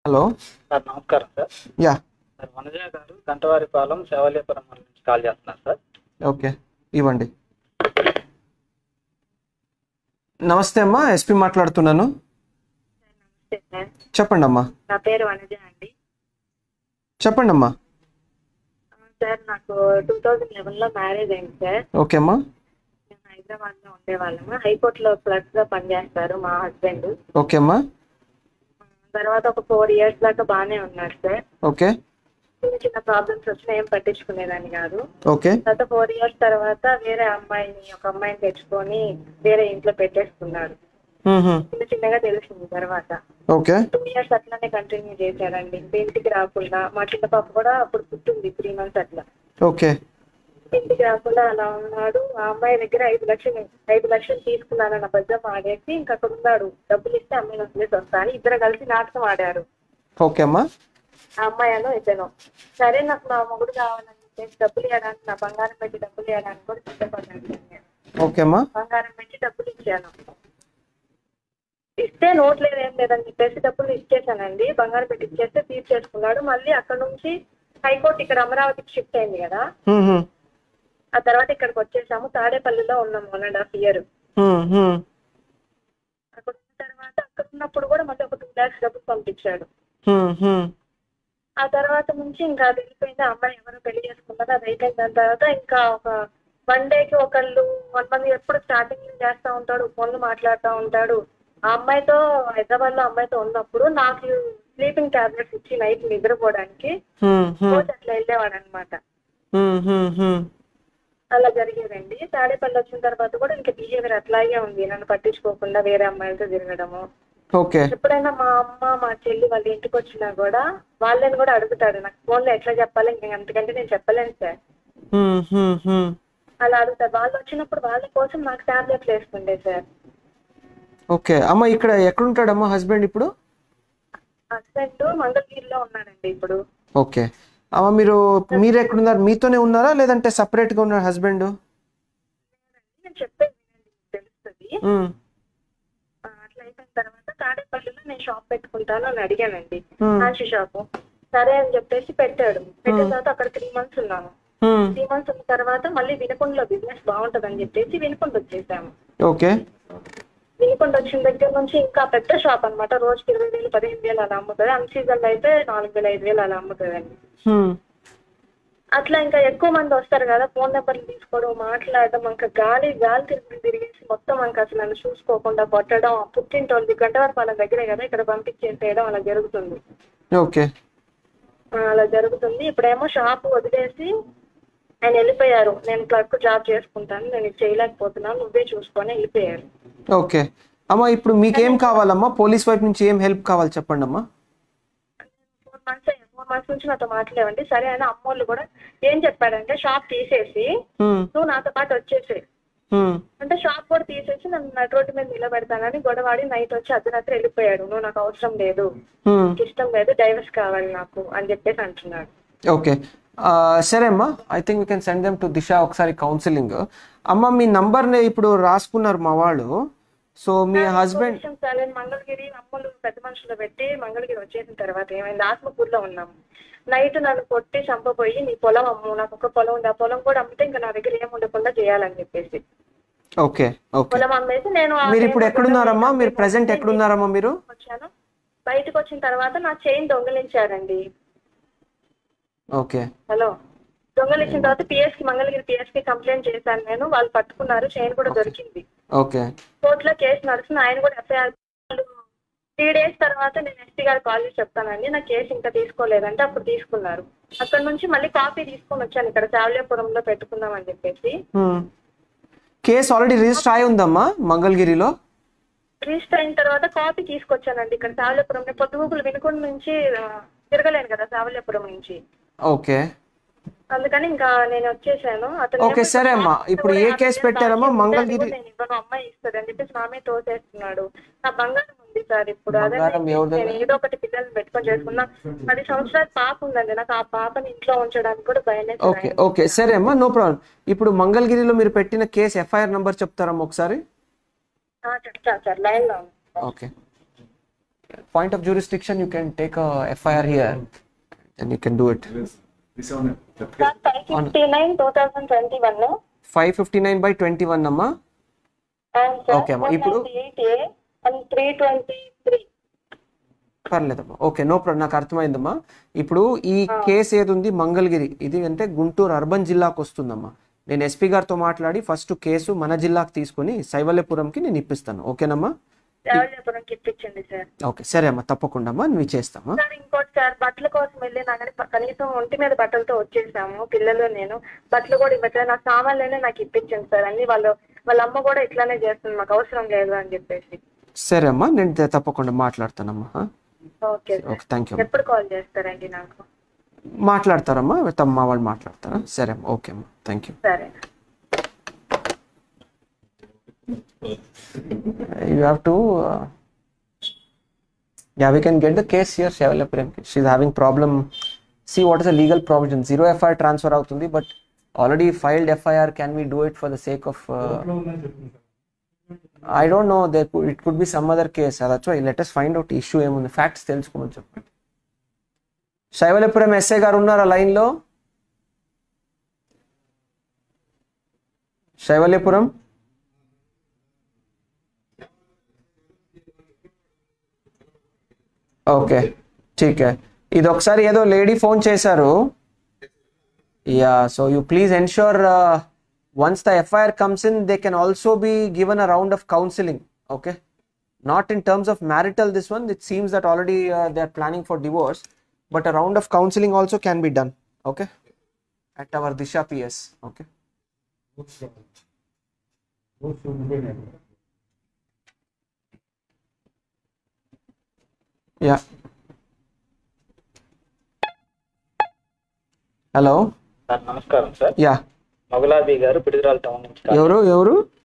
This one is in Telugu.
హలో సార్ నమస్కారం సార్ యా సార్ వనజ గారు గంటవారిపాలెం శివాలయపురం నుంచి కాల్ చేస్తున్నారు సార్ ఓకే ఇవ్వండి నమస్తే అమ్మా ఎస్పీ మాట్లాడుతున్నాను నమస్తే సార్ చెప్పండి అమ్మా నా పేరు వనజ అండి చెప్పండి అమ్మా ఆ, సార్ నాకు టూ థౌజండ్ లెవెన్లో మ్యారేజ్ అయింది సార్ ఓకే అమ్మా మేము హైదరాబాద్లో ఉండేవాళ్ళము హైకోర్టులో క్లర్క్గా పనిచేస్తారు మా హస్బెండ్ ఓకే అమ్మా తర్వాత ఒక ఫోర్ ఇయర్స్ దాకా బాగానే ఉన్నారు సార్ ఓకే చిన్న చిన్న ప్రాబ్లమ్స్ వచ్చినా ఏం పట్టించుకునేదాన్ని కాదు ఓకే తర్వాత ఫోర్ ఇయర్స్ తర్వాత వేరే అమ్మాయిని ఒక అమ్మాయిని తెచ్చుకొని వేరే ఇంట్లో పెట్టేసుకున్నాడు మ్మ్హ. చిన్న చిన్నగా తెలిసింది తర్వాత ఓకే టూ ఇయర్స్ అట్లానే కంటిన్యూ చేశాడండి ఇంకా ఇంటికి రాకుండా మా చిన్న పాప కూడా అప్పుడు పుట్టింది త్రీ మంత్స్ అట్లా ఓకే ఇంటికి రాకుండా అలా ఉన్నాడు ఆ అమ్మాయి దగ్గర ఐదు లక్షలు ఐదు లక్షలు తీసుకున్నానన్న అబద్ధం ఆడేసి ఇంకా అక్కడ ఉన్నాడు డబ్బులు ఇస్తే అమ్మాయిని వదిలేసి వస్తాను ఇద్దరు కలిసి నాటకం ఆడారు ఓకే అమ్మా ఆ అమ్మాయి అను ఇతను సరే నాకు నా మొగుడు కావాలని చెప్పేసి డబ్బులు ఇవ్వడానికి నా బంగారం పెట్టి డబ్బులు ఇవ్వడానికి కూడా సిద్ధపడ్డాను నేను. ఓకే అమ్మా బంగారం పెట్టి డబ్బులు ఇచ్చాను ఇస్తే నోట్ లేదు ఏం లేదని చెప్పేసి డబ్బులు ఇచ్చేసానండి బంగారం పెట్టి ఇచ్చేస్తే తీర్చేసుకున్నాడు మళ్ళీ అక్కడ నుంచి హైకోర్టు ఇక్కడ అమరావతికి షిఫ్ట్ అయింది కదా మ్మ్హ. ఆ తర్వాత ఇక్కడికి వచ్చేసాము తాడేపల్లిలో ఉన్నాము వన్ అండ్ హాఫ్ ఇయర్ మ్మ్హ. అక్కడ ఉన్న తర్వాత అక్కడ ఉన్నప్పుడు కూడా మళ్ళీ ఒక టూ ల్యాక్స్ డబ్బులు పంపించాడు మ్మ్హ. ఆ తర్వాత నుంచి ఇంకా అది వెళ్ళిపోయింది ఆ అమ్మాయి ఎవరు పెళ్లి చేసుకున్నారు అది అయిపోయిన దాని తర్వాత ఇంకా ఒక వన్ డేకి ఒకళ్ళు వన్ మంది ఎప్పుడు స్టార్టింగ్ చేస్తూ ఉంటాడు ఫోన్లు మాట్లాడుతూ ఉంటాడు ఆ అమ్మాయితో హైదరాబాద్ లో అమ్మాయితో ఉన్నప్పుడు నాకు స్లీపింగ్ టాబ్లెట్స్ ఇచ్చి నైట్ నిద్రపోవడానికి మ్మ్హ. రోజు అట్లా వెళ్ళేవాడు అనమాట మ్మ్హ. అలా జరిగేదండి తాడేపల్లి వచ్చిన తర్వాత కూడా ఇంకా బిహేవియర్ అట్లాగే ఉంది నన్ను పట్టించుకోకుండా వేరే అమ్మాయిలతో తిరగడము ఓకే ఎప్పుడైనా మా అమ్మ మా చెల్లి వాళ్ళ ఇంటికి వచ్చినా కూడా వాళ్ళని కూడా అడుగుతాడు నాకు ఫోన్లో ఎట్లా చెప్పాలి ఇంకా అంతకంటే నేను చెప్పలేను సార్ మ్మ్హ. అలా అడుగుతారు వాళ్ళు వచ్చినప్పుడు వాళ్ళ కోసం నాకు టాబ్లెట్లు వేసుకుండే సార్ ఓకే అమ్మ ఇక్కడ ఎక్కడుంటాడమ్మా హస్బెండ్ ఇప్పుడు హస్బెండ్ మంగళగిరిలో ఉన్నాడండి ఇప్పుడు ఓకే అమ్మ మీరు మీరు ఎక్కడున్నారు మీతోనే ఉన్నారా లేదంటే సపరేట్గా ఉన్నారు హస్బెండ్ నేను చెప్పేది వినండి, మీకు తెలుస్తుంది ఆ, అట్లా అయిపోయిన తర్వాత తాడేపల్లిలో నేను షాప్ పెట్టుకుంటాను అని అడిగానండి ఫ్యాన్సీ షాపు సరే అని చెప్పేసి పెట్టాడు పెట్టిన తర్వాత అక్కడ త్రీ మంత్స్ ఉన్నాను త్రీ మంత్స్ ఉన్న తర్వాత మళ్ళీ వినకొండలో బిజినెస్ బాగుంటదని చెప్పేసి వినకొండ వచ్చేసాము ఓకే వినకొండ వచ్చిన దగ్గర నుంచి ఇంకా పెద్ద షాప్ అన్నమాట రోజుకి ఇరవై వేలు పదిహేను వేలు అలా అమ్ముతుంది అన్ సీజన్ అయితే నాలుగు వేలు ఐదు వేలు అలా అమ్ముతుందండి అట్లా ఇంకా ఎక్కువ మంది వస్తారు కదా ఫోన్ నెంబర్లు తీసుకోవడం మాట్లాడడం ఇంకా గాలి గాలి తిరిగి తిరిగేసి మొత్తం ఇంకా అసలు నన్ను చూసుకోకుండా కొట్టడం ఆ పుట్టింటోళ్ళది గంటవారి వాళ్ళ దగ్గరే కదా ఇక్కడ పంపించేసేయడం అలా జరుగుతుంది ఓకే ఆ, అలా జరుగుతుంది ఇప్పుడేమో షాప్ వదిలేసి ఆయన వెళ్ళిపోయారు నేను క్లర్క్ జాబ్ చేసుకుంటాను నేను ఇది చేయలేకపోతున్నాను నువ్వే చూసుకొని వెళ్ళిపోయారు ఓకే అమ్మ ఇప్పుడు మీకేం కావాలమ్మా పోలీస్ వైపు నుంచి ఏం హెల్ప్ కావాలి చెప్పండి అమ్మా ఫోర్ మంత్స్ ఫోర్ మంత్స్ నుంచి నాతో మాట్లాడండి సరే అని అమ్మోళ్ళు కూడా ఏం చెప్పాడంటే షాప్ తీసేసి నువ్వు నాతో పాటు వచ్చేసే అంటే షాప్ కూడా తీసేసి నన్ను నటు రోడ్డు మీద నిలబెడతానని గొడవాడి నైట్ వచ్చి అర్ధరాత్రి వెళ్ళిపోయాడు నువ్వు నాకు అవసరం లేదు నీకు ఇష్టం లేదు డైవర్స్ కావాలి నాకు అని చెప్పేసి అంటున్నాడు ఓకే సరే అమ్మా I think we can send them to Disha ఒకసారి కౌన్సిలింగ్ అమ్మ మీ నంబర్ని ఇప్పుడు రాసుకున్నారు మా వాళ్ళు సో మీ హస్బెండ్ విషయం సార్ నేను మంగళగిరి అమ్మలు పెద్ద మనుషులు పెట్టి మంగళగిరి వచ్చేసిన తర్వాత ఏమైంది ఆత్మకూరులో ఉన్నాము నైట్ నన్ను కొట్టి చంపబోయి నీ పొలం అమ్ము నాకు ఒక పొలం ఉంది ఆ పొలం కూడా అమ్మితే ఇంకా నా దగ్గర ఏం ఉండకుండా చేయాలని చెప్పేసి ఓకే ఓకే పొలం అమ్మేసి నేను ఆ మీరు ఇప్పుడు టైంలో ఎక్కడున్నారమ్మా మీరు నేను ప్రెసెంట్ ఎక్కడున్నారమ్మా మీరు వచ్చాను బయటకు వచ్చిన తర్వాత నా చైన్ దొంగలించారండి ఓకే హలో దొంగలించిన తర్వాత పిఎస్ కి మంగళగిరి పిఎస్ కి కంప్లైంట్ చేశాను నేను వాళ్ళు పట్టుకున్నారు చైన్ కూడా దొరికింది ఓకే కోర్టులో కేసు నడుస్తుంది ఆయన కూడా ఎఫ్ఐఆర్ త్రీ డేస్ తర్వాత నేను ఎస్పీ గారు కాల్ చేసి చెప్తానండి నా కేసు ఇంకా తీసుకోలేదంటే అప్పుడు తీసుకున్నారు అక్కడ నుంచి మళ్ళీ కాపీ తీసుకొని వచ్చాను ఇక్కడ శావల్యాపురంలో పెట్టుకుందామని చెప్పేసి కేసు ఆల్రెడీ రిజిస్టర్ అయి ఉందమ్మా మంగళగిరిలో రిజిస్టర్ అయిన తర్వాత కాపీ తీసుకొచ్చానండి ఇక్కడ శావల్యాపురం పొద్దుగూకులు వినుకొండ నుంచి ఆ, తిరగలేను కదా శావల్యాపురం నుంచి ఓకే అందుకని ఇంకా నేను వచ్చేసాను అతను ఓకే, ఏమో సరే అమ్మా. సాక్షి ఇప్పుడు కూడా ఏ నా కేసు మీద పెట్టారమ్మా? సాక్షి ఉంటే అది మంగళగిరి- కూడా నేను ఇవ్వను అమ్మాయి ఇస్తుంది అని చెప్పేసి మామే తోసేస్తున్నాడు నా బంగారం ఉంది సార్ ఇప్పుడు అదే బంగారం ఎవరి దగ్గర? నేను ఏదో ఒకటి పిల్లల్ని పెట్టుకొని చేసుకున్నా పది సంవత్సరాల పాప ఉందండి నాకు ఆ పాపని ఇంట్లో ఉంచడానికి కూడా భయం ఓకే ఓకే సరే అమ్మా నో ప్రాబ్లం ఇప్పుడు మంగళగిరిలో మీరు పెట్టిన కేసు ఎఫ్ఐఆర్ నంబర్ చెప్తారమ్మా ఒకసారి చెప్తాను సార్ లైన్ లో ఉంది. Okay point of jurisdiction you can take a FIR here and you can do it. Sir five fifty nine two thousand twenty one five fifty nine by twenty one అమ్మా అండ్ సార్ Okay, అమ్మా. ఇప్పుడు- eight A and three twenty three పర్లేదమ్మా ఓకే నో ప్రాబ్లం నాకు అర్థమైందమ్మా ఇప్పుడు ఈ కేసు ఏది ఉంది మంగళగిరి ఇది అంటే గుంటూరు అర్బన్ జిల్లాకు వస్తుందమ్మా నేను ఎస్పీ గారితో మాట్లాడి ఫస్ట్ కేసు మన జిల్లాకు తీసుకొని శైవల్యపురంకి నేను ఇప్పిస్తాను ఓకేనమ్మా దేవాలయపురంకి ఇప్పించండి సార్ ఓకే సరే అమ్మా తప్పకుండా అమ్మా నువ్వు చేస్తామా సార్ ఇంకోటి సార్ బట్టల కోసం వెళ్ళినా కానీ ప- కనీసం ఒంటి మీద బట్టలతో వచ్చేసాము పిల్లలు నేను బట్టలు కూడా ఇవ్వట్లేదు నా సామాన్లనే నాకు ఇప్పించండి సార్ అన్ని వాళ్ళు వాళ్ళ అమ్మ కూడా ఇట్లానే చేస్తుంది మాకు అవసరం లేదు అని చెప్పేసి సరే అమ్మా నేను త- తప్పకుండా మాట్లాడతానమ్మా ఆ? Okay sir okay thank you ఎప్పుడు కాల్ చేస్తారండి నాకు మాట్లాడతారమ్మా తమ మా వాళ్ళు మాట్లాడతారా సరే అమ్మా ఓకే అమ్మా థ్యాంక్ యూ సరే you have to uh, yeah we can get the case here Shaivalyapuram she's having problem see what is the legal provision zero FIR transfer అవుతుంది but already filed FIR can we do it for the sake of uh, I don't know there could, it could be some other case Uh, that's why let us find out issue ఏముంది ఫ్యాక్ట్స్ తెలుసుకోమని చెప్పండి శైవలపురం ఎస్ఐ గారు ఉన్నారా లైన్ లో శైవల్యపురం ఓకే ఠీక్ హై. ఇది ఒకసారి ఏదో లేడీ ఫోన్ చేశారు yeah so you please ensure once the FIR comes in they can also be given a round of counselling okay not in terms of marital this one it seems that already they are planning for divorce but a round of counselling also can be done okay at our Disha PS okay yeah hello sir నమస్కారం సార్ యా మొగలాబీ గారు పిడుగురాల టౌన్ నుంచి కాల్ ఎవరు ఎవరు